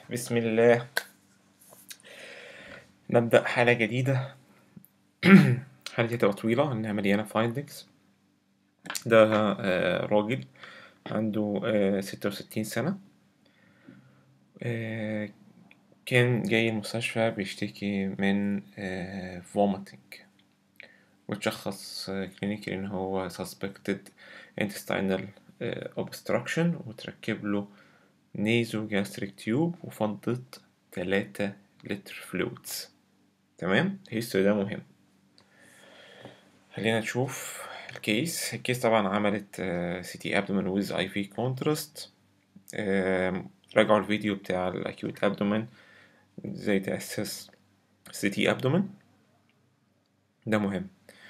بسم الله نبدأ حالة جديدة الحالة دي هتبقى طويلة إنها مليانة findings ده آه، راجل عنده ستة وستين سنة آه، كان جاي المستشفى بيشتكي من vomiting وتشخص كلينيكي إن هو suspected intestinal آه، obstruction وتركب له نيزو جاستريك تيوب وفضت تلاتة لتر فلويدز تمام الهيستوري ده مهم خلينا نشوف الكيس الكيس طبعا عملت سي تي ابدومين ويز اي في كونتراست راجعوا الفيديو بتاع الاكيوت ابدومين ازاي تأسس سي تي ابدومين ده مهم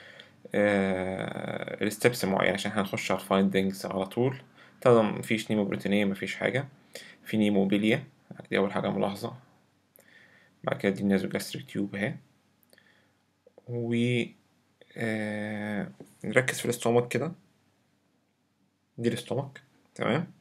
الستبس معينة عشان هنخش على الفايندنجز على طول طبعا مفيش نيمو بروتينية مفيش حاجة في نيموبيليا دي أول حاجة ملاحظة بعد كده دي النازو جاستريك تيوب اهي و آه... نركز في الاستومك كده دي الاستومك تمام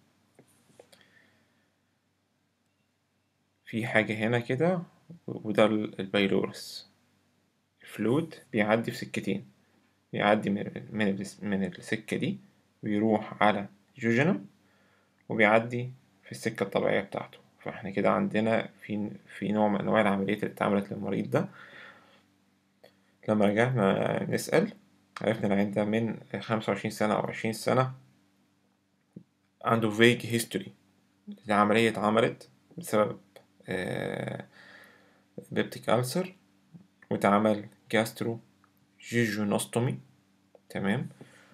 في حاجة هنا كده وده البايلورس الفلويد بيعدي في سكتين بيعدي من من من السكة دي ويروح على جوجنم وبيعدي في السكة الطبيعية بتاعته فاحنا كده عندنا في في نوع من أنواع العمليات اللي اتعملت للمريض ده لما رجعنا نسأل عرفنا العيان ده من خمسة وعشرين سنة أو عشرين سنة عنده فيج هيستوري العملية اتعملت بسبب بيبتيك ألسر واتعمل جاسترو جيجونوستومي تمام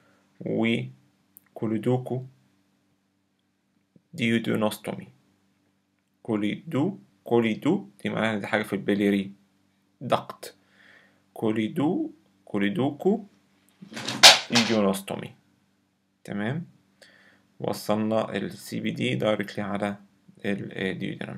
وكوليدوكو ديودونوستومي كوليدو كوليدو دي معناها دي حاجة في البليري دقت كوليدو كوليدوكو ديودونوستومي تمام وصلنا السي بي دي دايركتلي على الديودرم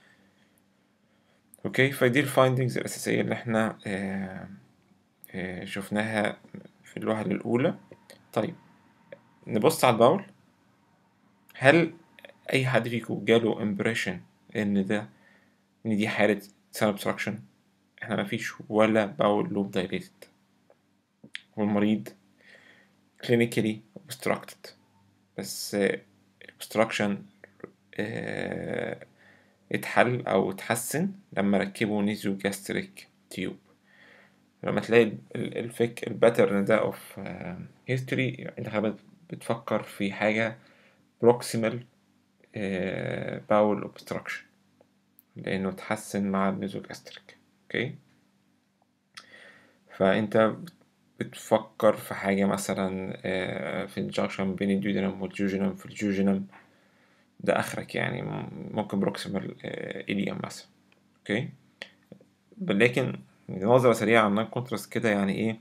اوكي فدي الفايندنجز الأساسية اللي احنا آه آه شفناها في الوهلة الأولى طيب نبص على الباول هل أي حد فيكم جاله امبريشن إن ده إن دي حالة سان obstruction إحنا مفيش ولا باول لوب دايليتد والمريض clinically obstructed بس obstruction اه اتحل أو اتحسن لما ركبوا نيزو جاستريك تيوب لما تلاقي الفك الباترن ده اوف هيستوري انت غالبا بتفكر في حاجة بروكسيمال باول اوبستراكشن لانه اتحسن مع النيزوجاستريك اوكي فانت بتفكر في حاجة مثلا في الجاكشن بين الديودينم والجوجينم في الجوجينم ده اخرك يعني ممكن بروكسيمال إليوم مثلا اوكي لكن نظرة سريعة عن كونتراست كده يعني ايه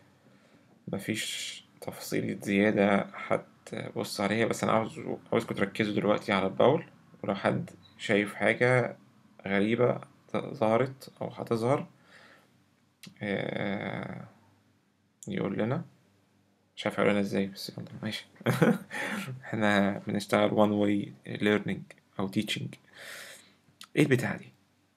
مفيش تفاصيل زيادة هتبص عليها بس أنا عاوز عاوزكم تركزوا دلوقتي على الباول ولو حد شايف حاجة غريبة ظهرت أو هتظهر آه يقول لنا مش عارف يقول لنا ازاي بس يلا ماشي احنا بنشتغل one way learning أو teaching ايه البتاعة دي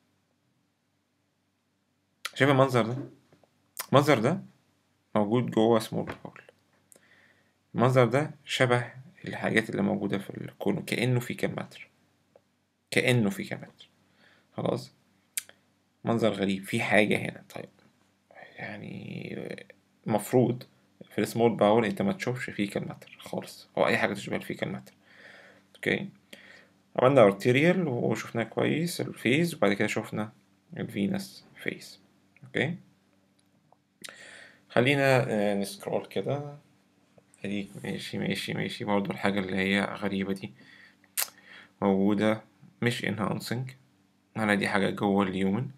شايف المنظر ده المنظر ده موجود جوه سمول باول المنظر ده شبه الحاجات اللي موجودة في الكون كأنه في كام متر كأنه في كام متر خلاص منظر غريب في حاجة هنا طيب يعني المفروض في السمول باول انت ما تشوفش فيه كام متر خالص او اي حاجة تشبه فيه كام متر اوكي عملنا ارتيريال وشفناه كويس الفيز وبعد كده شفنا الفينس فيز اوكي خلينا نسكرول كده ادي ماشي ماشي ماشي برضو الحاجة اللي هي غريبة دي موجودة مش enhancing أنا دي حاجة جوه اليومن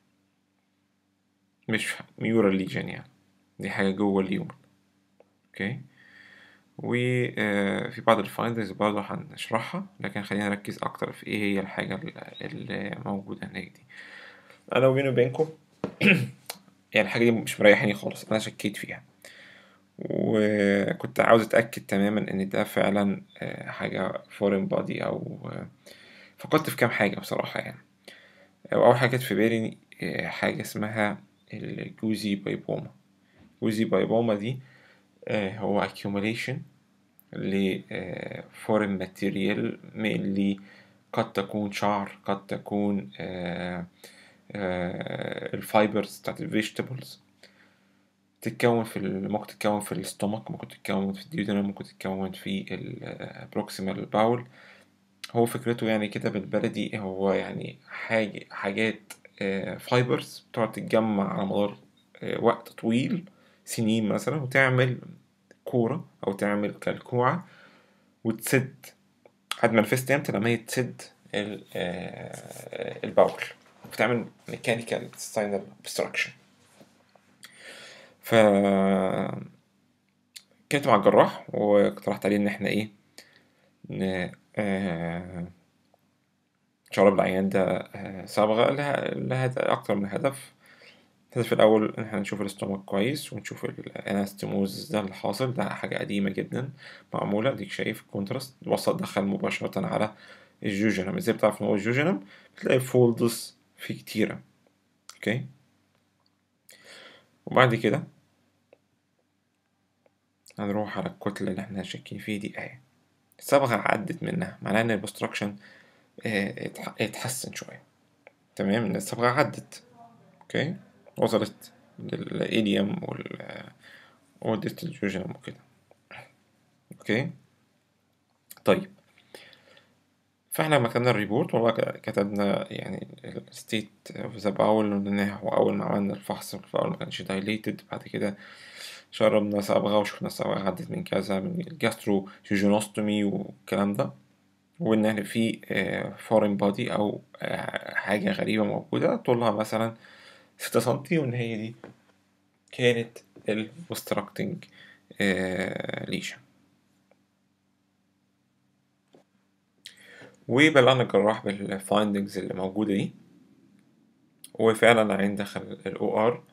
مش ميورال ليجن يعني دي حاجة جوه اليومن اوكي وفي بعض الفايندرز برضه هنشرحها لكن خلينا نركز أكتر في ايه هي الحاجة اللي موجودة هناك دي أنا وبيني وبينكم يعني الحاجة دي مش مريحاني خالص أنا شكيت فيها وكنت عاوز أتأكد تماما إن ده فعلا حاجة فورين بادي أو فكرت في كام حاجة بصراحة يعني أول حاجة جت في بالي آه، حاجة اسمها الجوزي بايبوما جوزي بايبوما دي آه، هو accumulation ل آه، foreign material mainly قد تكون شعر قد تكون الفايبرز بتاعت الفيجيتابلز تتكون في ال- ممكن تتكون في الاستومك ممكن تتكون في الديودنم ممكن تتكون في البروكسيمال باول هو فكرته يعني كده بالبلدي هو يعني حاجة حاجات فايبرز بتقعد تتجمع على مدار آه، وقت طويل سنين مثلا وتعمل كورة أو تعمل كلكوعة وتسد هتمانفست امتى لما هي تسد ال- آه، الباول بتعمل ميكانيكال ستاينال obstruction ف كنت مع الجراح واقترحت عليه ان احنا ايه ن... آه... شرب العيان ده آه... صبغة لها لها أكتر من هدف الهدف الأول إن احنا نشوف الاستومك كويس ونشوف الانستيموز ده اللي حاصل ده حاجة قديمة جدا معمولة ديك شايف الكونتراست وصل دخل مباشرة على الجوجنم ازاي بتعرف ان هو الجوجنم بتلاقي فولدز فيه كتيرة اوكي وبعد كده هنروح على الكتلة اللي احنا شاكين فيه دي اهي الصبغة عدت منها معناه ان البوستراكشن اتحسن شوية تمام ان الصبغة عدت اوكي وصلت للإيديوم وال ودت الجوجنم وكده اوكي طيب فاحنا لما كتبنا الريبورت والله كتبنا يعني الستيت اوف ذا باول ان هو اول ما عملنا الفحص الباول ما كانش دايليتد بعد كده شربنا صبغة وشفنا الصبغة عدت من كذا من الجاسترو جوجينوستومي والكلام ده وإن إحنا في فورين بادي أو آه، حاجة غريبة موجودة طولها مثلا ستة سنتي وإن هي دي كانت البوستراكتنج ليشن وبلغنا الجراح بالفايندنجز اللي موجودة دي وفعلا العين دخل الأو آر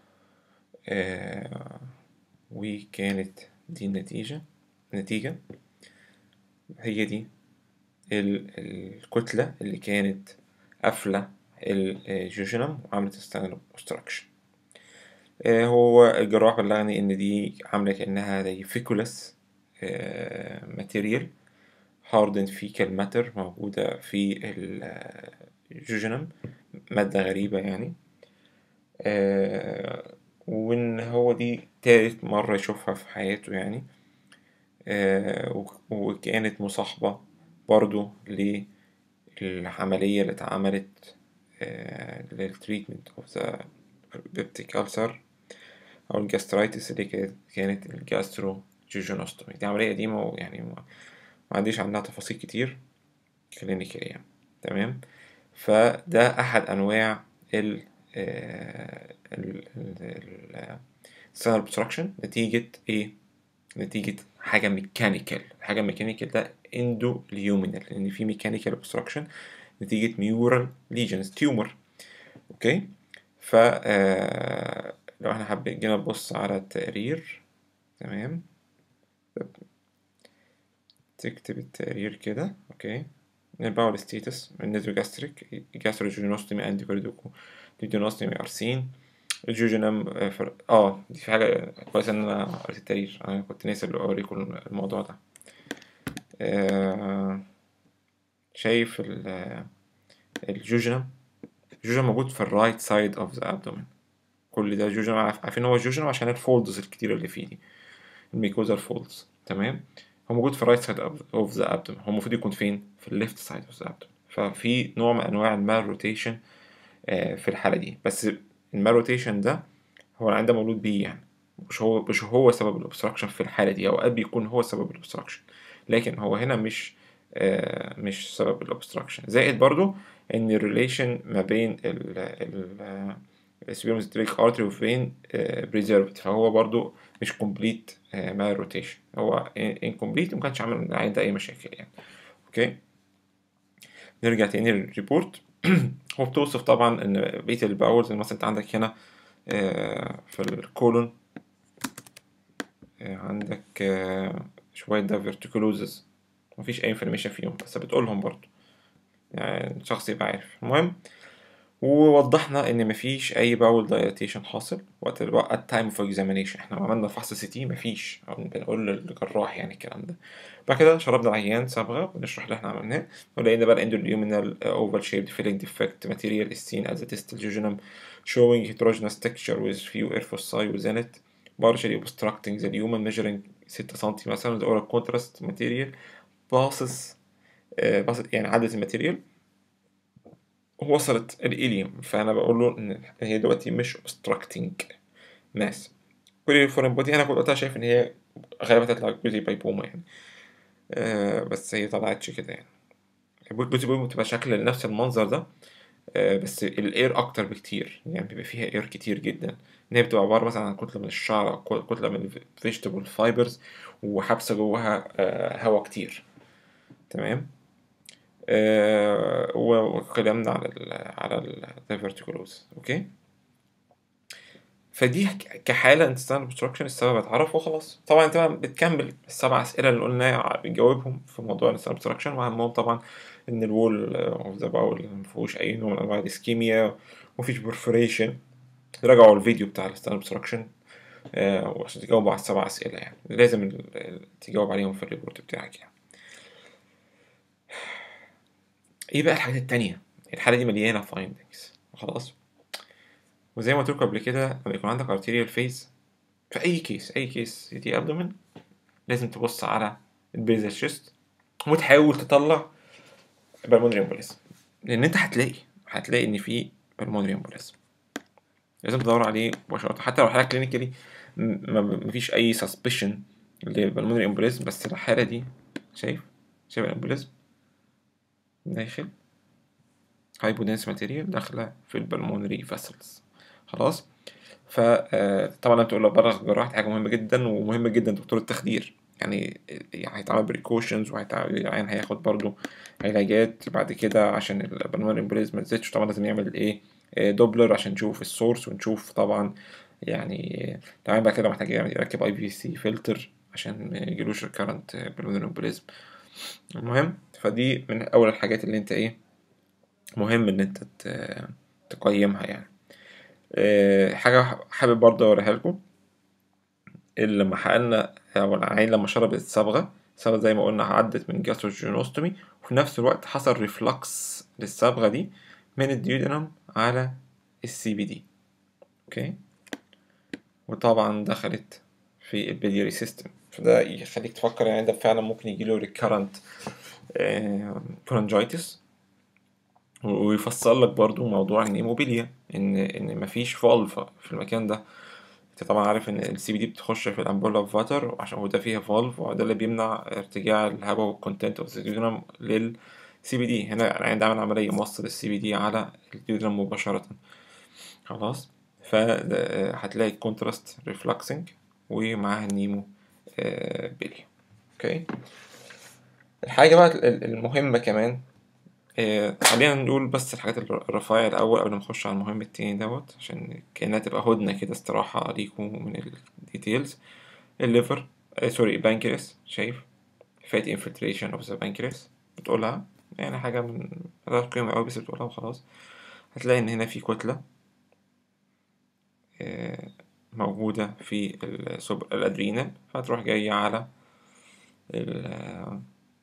وكانت دي النتيجة النتيجة هي دي ال- الكتلة اللي كانت قافلة الجوجنم وعملت ستانل اوبستراكشن هو الجراح بلغني ان دي عاملة كأنها زي فيكولس ماتيريال هاردن فيكال ماتر موجودة في الجوجنم مادة غريبة يعني آه، وإن هو دي تالت مرة يشوفها في حياته يعني آه، وك- وكانت مصاحبة برضو للعملية اللي اتعملت للتريتمنت اوف ذا بيبتيك ألسر أو الجاسترايتس اللي كانت كانت الجاسترو جوجينوستومي دي عملية قديمة ويعني ما ما عنديش عنها تفاصيل كتير كلينيكال يعني تمام فده أحد أنواع ال السنال obstruction نتيجة إيه؟ نتيجة حاجة ميكانيكال حاجة ميكانيكال ده اندو ليومينال لأن في ميكانيكال obstruction نتيجة ميورال ليجنز تيومر أوكي ف آه، لو احنا حابين جينا نبص على التقرير تمام تكتب التقرير كده اوكي الباول ستيتس النيزوجاستريك جاستروجينوستومي اند كوردوكو جينوستومي ارسين الجوجينم اه فر- اه دي في حاجة كويس ان انا قريت التقرير انا كنت ناسي اللي اوريكم الموضوع ده آه شايف ال- الجوجينم الجوجينم موجود في الرايت سايد اوف ذا ابدومين كل ده جوجينم عارف- عارفين هو الجوجينم عشان الفولدز الكتير اللي فيه دي الميكوزال فولدز تمام هو موجود في الرايت سايد اوف ذا ابدومين هو المفروض يكون فين في الليفت سايد اوف ذا ابدومين ففي نوع من انواع المال روتيشن في الحالة دي بس المال روتيشن ده هو العين ده مولود بيه يعني مش هو مش هو سبب الاوبستراكشن في الحالة دي اوقات بيكون هو سبب الاوبستراكشن لكن هو هنا مش آه مش سبب الاوبستراكشن زائد برضو ان الريليشن ما بين ال ال السبيروميزنتريك ارتري وفين بريزيرفد فهو برضو مش كومبليت مع الروتيشن هو انكمبليت وما كانش عامل العين ده اي مشاكل يعني اوكي نرجع تاني للريبورت هو بتوصف طبعا ان بقيه الباولز مثلا انت عندك هنا آه، في الكولون آه، عندك آه، شويه دافرتيكولوزز مفيش اي انفورميشن فيهم بس بتقولهم برضو يعني الشخص يبقى عارف المهم ووضحنا ان مفيش اي باول دايلاتيشن حاصل وقت وقت تايم اوف اكزامينيشن احنا عملنا فحص سي تي مفيش أو بنقول للجراح يعني الكلام ده بعد كده شربنا العيان صبغه ونشرح اللي احنا عملناه ولقينا بقى الاندوليومينال اوفال شيبد فيلينج ديفكت ماتيريال is seen as a distal jejunum showing heterogeneous texture with few air foci within it partially obstructing the lumen measuring 6 سم مثلا the oral contrast material passes آه، passes يعني عدت الماتيريال وصلت الإليوم فأنا بقول له إن هي دلوقتي مش obstructing ماس كل فورين بودي أنا كنت وقتها شايف إن هي غالبا تطلع جوزي بايبوما يعني آه بس هي طلعتش كده يعني جوزي بايبوما بتبقى شكل نفس المنظر ده آه بس الاير اكتر بكتير يعني بيبقى فيها اير كتير جدا ان هي بتبقى عباره مثلا عن كتله من الشعر او كتله من الفيجيتابل فايبرز وحابسه جواها آه هواء كتير تمام آه واتكلمنا على ال على الدايفرتيكولوز اوكي فدي كحاله انتستان اوبستراكشن السبب اتعرف وخلاص طبعا انت بقى بتكمل السبع اسئله اللي قلنا بتجاوبهم في موضوع الانتستان اوبستراكشن واهمهم طبعا ان الوول اوف ذا باول مفيهوش اي نوع من انواع الاسكيميا مفيش برفوريشن راجعوا الفيديو بتاع الانتستان اوبستراكشن آه عشان تجاوبوا على السبع اسئله يعني لازم تجاوب عليهم في الريبورت بتاعك يعني ايه بقى الحاجات التانية الحالة دي مليانة فايندنجز خلاص وزي ما قلت لكم قبل كده لما يكون عندك arterial فيز في أي كيس أي كيس دي أبدومن لازم تبص على البيزل شيست وتحاول تطلع بالمونري امبوليزم لأن أنت هتلاقي هتلاقي إن في بالمونري امبوليزم لازم تدور عليه مباشرة حتى لو حالة كلينيكالي مفيش أي سسبشن للبالمونري امبوليزم بس الحالة دي شايف شايف الامبوليزم داخل هايبودنس ماتيريال داخلة في البلمونري فاسلز خلاص فطبعا لما تقول له بلغ جراحة حاجة مهمة جدا ومهمة جدا دكتور التخدير يعني يعني هيتعمل بريكوشنز وهيتعمل هياخد برضو علاجات بعد كده عشان البلمونري امبوليزم ما تزيدش طبعا لازم يعمل ايه دوبلر عشان نشوف السورس ونشوف طبعا يعني طبعا بعد كده محتاج يركب اي بي سي فلتر عشان ما يجيلوش ريكارنت بالمونري امبوليزم المهم فدي من اول الحاجات اللي انت ايه مهم ان انت تقيمها يعني أه حاجة حابب برضه اوريها لكم اللي لما حققنا او العين لما شربت الصبغة الصبغة زي ما قلنا عدت من جاستروجينوستومي وفي نفس الوقت حصل ريفلكس للصبغة دي من الديودنم على السي بي دي اوكي وطبعا دخلت في البلياري سيستم فده يخليك تفكر يعني ده فعلا ممكن يجيله ريكارنت كورنجايتس ويفسر لك برضو موضوع النيموبيليا ان ان مفيش فالف في المكان ده انت طبعا عارف ان السي بي دي بتخش في الامبولا اوف فاتر عشان وده فيها فالف وده اللي بيمنع ارتجاع الهواء والكونتنت اوف الديودرم للسي بي دي هنا العين ده عمل عمليه موصل السي بي دي على الديودرم مباشره خلاص فهتلاقي كونتراست ريفلكسنج ومعاها النيمو بيليا اوكي الحاجة بقى المهمة كمان آه خلينا نقول بس الحاجات الرفايع الأول قبل ما نخش على المهم التاني دوت عشان كأنها تبقى هدنة كده استراحة ليكم من الديتيلز الليفر آه سوري بانكرياس شايف فات انفلتريشن اوف ذا بانكرياس بتقولها يعني حاجة من ملهاش قيمة أوي بس بتقولها وخلاص هتلاقي إن هنا في كتلة آه موجودة في الأدرينال فهتروح جاية على ال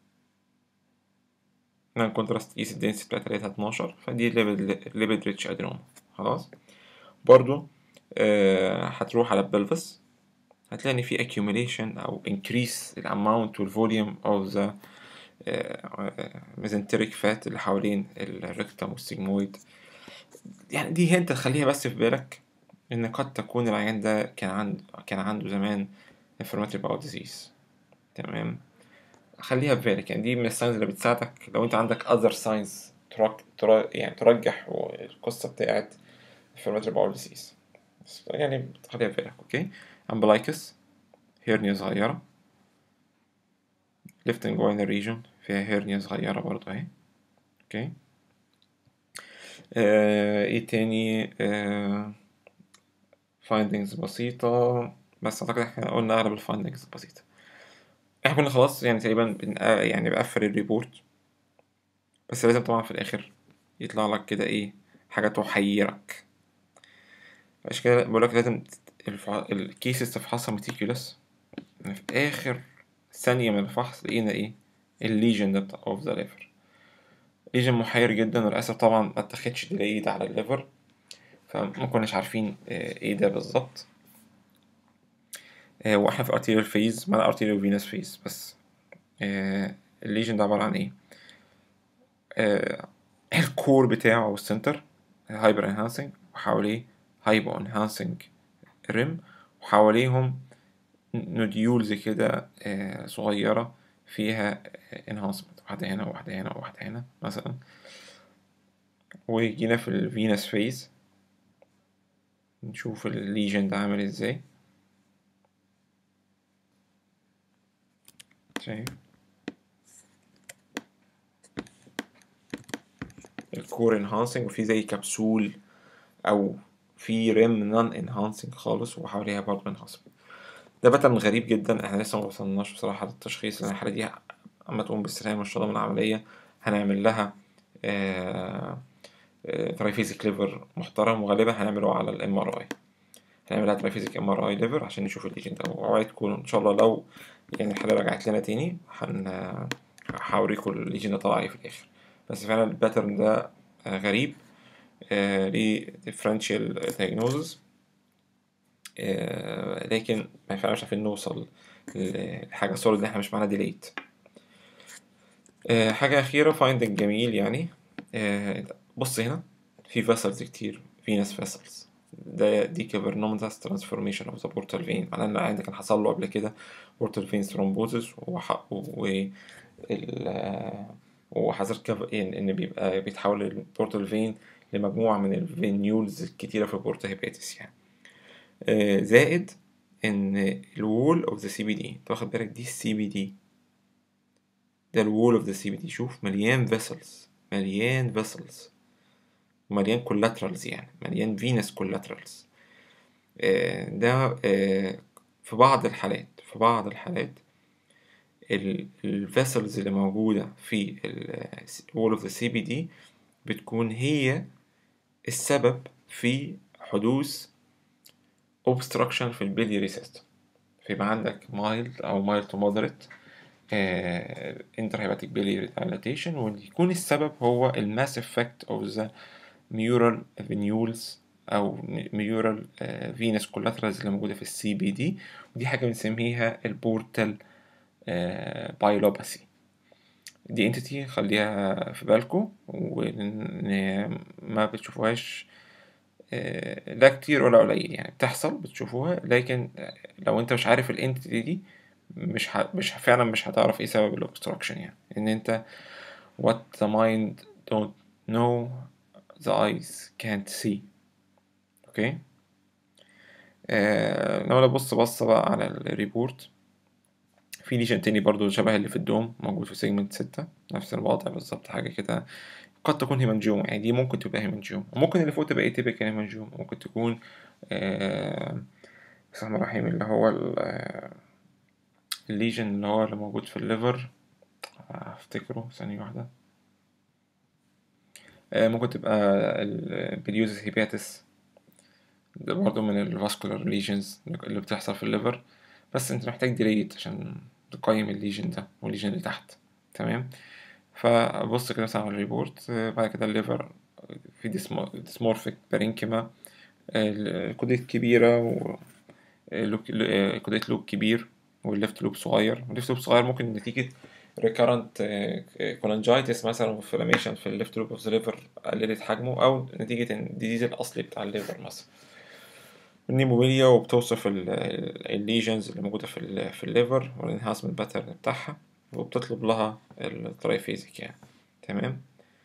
نان كونتراست قيس الدنسيتي بتاعت لقيتها اتناشر فدي ليبيد ريتش ادينوما خلاص برضو آه هتروح على البلفس هتلاقي ان في accumulation او increase الاماونت والفوليوم of the ميزنتريك فات اللي حوالين الريكتم والسيجمويد يعني دي هنت تخليها بس في بالك ان قد تكون العيان ده كان عنده كان عنده زمان inflammatory bowel disease تمام خليها في بالك يعني دي من الساينز اللي بتساعدك لو انت عندك other signs ترك... تر... يعني ترجح القصة بتاعت inflammatory bowel disease يعني خليها في بالك اوكي امبلايكس هيرنيا صغيرة left inguinal region فيها هيرنيا صغيرة برضه اهي اوكي آه ايه تاني آه findings بسيطة بس أعتقد احنا قلنا أغلب الفايندنجز البسيطة احنا كنا خلاص يعني تقريبا بن... يعني بقفل الريبورت بس لازم طبعا في الآخر يطلع لك كده ايه حاجة تحيرك عشان كده بقولك لازم الفع... الكيسز تفحصها ميتيكولس في آخر ثانية من الفحص لقينا ايه الليجن ده بتاع اوف ذا ليفر ليجن محير جدا وللأسف طبعا ما اتاخدش ديليد على الليفر فما كناش عارفين ايه ده بالظبط واحنا في arterial phase ما arterial venous phase بس الليجن ده عبارة عن ايه الكور بتاعه او السنتر هايبر انهانسنج وحواليه هايبو انهانسنج ريم وحواليهم نوديولز كده صغيرة فيها انهانسمنت واحدة هنا وواحدة هنا وواحدة هنا مثلا وجينا في الفينس فيز نشوف الليجن ده عامل ازاي شايف الكور انهانسنج وفي زي كبسول او في ريم نون انهانسنج خالص وحواليها برضه انهانسمنت ده باترن غريب جدا احنا لسه ما وصلناش بصراحة للتشخيص لان الحالة دي اما تقوم بالسلامة ان شاء الله من العملية هنعمل لها ترايفيزيك ليفر محترم وغالبا هنعمله على الام ار اي هنعمل لها ترايفيزيك ام ار اي ليفر عشان نشوف الليجن ده وأوعدكم ان شاء الله لو يعني الحالة رجعت لنا تاني هن هوريكم الليجن ده طلع ايه في الاخر بس فعلا الباترن ده غريب آه ليه differential diagnosis آه لكن ما فعلا مش عارفين نوصل لحاجة سوليد احنا مش معانا ديليت آه حاجة أخيرة فايندنج جميل يعني آه بص هنا في فيسلز كتير فينس فيسلز ده دي كافرنومتاس ترانسفورميشن اوف ذا بورتال فين معناه ان العيان ده كان حصل له قبل كده بورتال فين ثرومبوزس و ال وحذر كف... يعني ان بيبقى بيتحول البورتال فين لمجموعة من الفينيولز الكتيرة في البورتا هيباتيس يعني آه زائد ان الوول اوف ذا سي بي دي انت واخد بالك دي السي بي دي ده الوول اوف ذا سي بي دي شوف مليان فيسلز مليان فيسلز ومليان كولاترالز يعني مليان فينس كولاترالز آه ده آه في بعض الحالات في بعض الحالات الفيسلز اللي موجودة في الوول اوف ذا سي بي دي بتكون هي السبب في حدوث obstruction في البيلياري سيستم فيبقى عندك mild أو mild to moderate uh, intrahepatic biliary dilatation ويكون السبب هو الماس effect of the mural venules أو mural uh, venous collaterals اللي موجودة في السي بي دي ودي حاجة بنسميها البورتال بايلوباسي دي انتيتي خليها في بالكم وما بتشوفوهاش لا كتير ولا قليل يعني بتحصل بتشوفوها لكن لو انت مش عارف الانتيتي دي مش ه... مش فعلا مش هتعرف ايه سبب الاوبستراكشن يعني ان انت what the mind don't know the eyes can't see اوكي آه... لو بص بصة بقى على الريبورت في ليجن تاني برضو شبه اللي في الدوم موجود في سيجمنت ستة نفس الوضع بالظبط حاجة كده قد تكون هيمانجيوم يعني دي ممكن تبقى هيمانجيوم وممكن اللي فوق تبقى ايتيبيكال هيمانجيوم ممكن تكون آه بسم الله الرحمن اللي هو الليجن اللي هو اللي موجود في الليفر افتكره ثانية واحدة آه ممكن تبقى البليوزس هيباتس ده برضه من الفاسكولار ليجنز اللي بتحصل في الليفر بس انت محتاج ديليت عشان تقيم الليجن ده والليجن اللي تحت تمام فبص كده مثلا على الريبورت بعد كده الليفر في ديسمورفيك بارينكيما الكوديت كبيرة و كوديت لوب كبير والليفت لوب صغير والليفت لوب صغير ممكن نتيجة ريكارنت كولانجايتس مثلا وانفلاميشن في الليفت لوب اوف ذا ليفر قللت حجمه او نتيجة الديزيز الاصلي بتاع الليفر مثلا النيموبيليا وبتوصف الليجنز اللي موجودة في, في الليفر والانهانسمنت باترن بتاعها وبتطلب لها الترايفيزيك يعني تمام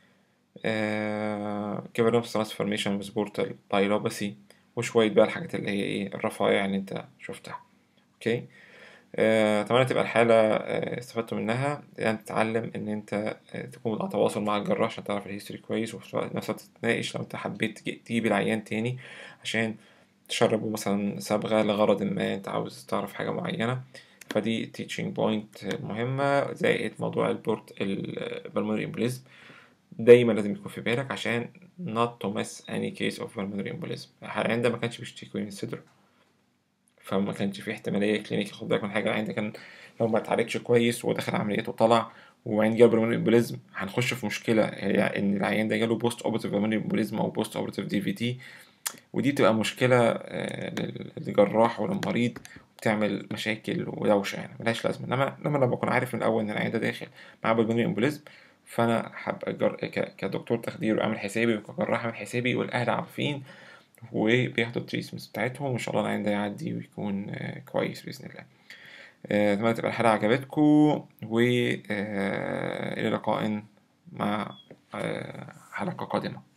كيفرنوس ترانسفورميشن وسبورتال بايلوباسي وشوية بقى الحاجات اللي هي ايه الرفايع اللي انت شفتها اوكي آه، اتمنى تبقى الحالة آه، استفدتوا منها يعني تتعلم ان انت آه، تكون على تواصل مع الجراح عشان تعرف الهيستوري كويس وفي نفس الوقت تتناقش لو انت حبيت تجيب العيان تاني عشان تشربه مثلا صبغة لغرض ما انت عاوز تعرف حاجة معينة فدي teaching point مهمة زائد موضوع البورت البلمونري امبليزم دايما لازم يكون في بالك عشان not to miss any case of pulmonary embolism العيان ده ما كانش بيشتكي من صدره فما كانش في احتمالية كلينيكي خد بالك من حاجة العيان ده كان لو ما اتعالجش كويس ودخل عمليات وطلع وعين جاله بالمونري امبوليزم هنخش في مشكلة هي ان العيان ده جاله بوست اوبرتيف بالمونري امبوليزم او بوست اوبرتيف دي في تي ودي بتبقى مشكلة آه، للجراح وللمريض بتعمل مشاكل ودوشة يعني ملهاش لازمة انما لما لما بكون عارف من الاول ان العيان ده داخل معاه بالمونري امبوليزم فانا هبقى جر... ك... كدكتور تخدير واعمل حسابي وكجراح اعمل حسابي والاهل عارفين وبياخدوا التريتمنتس بتاعتهم وان شاء الله العيان ده يعدي ويكون آه، كويس باذن الله آه، اتمنى تبقى الحلقه عجبتكم والى لقاء مع آه، حلقه قادمه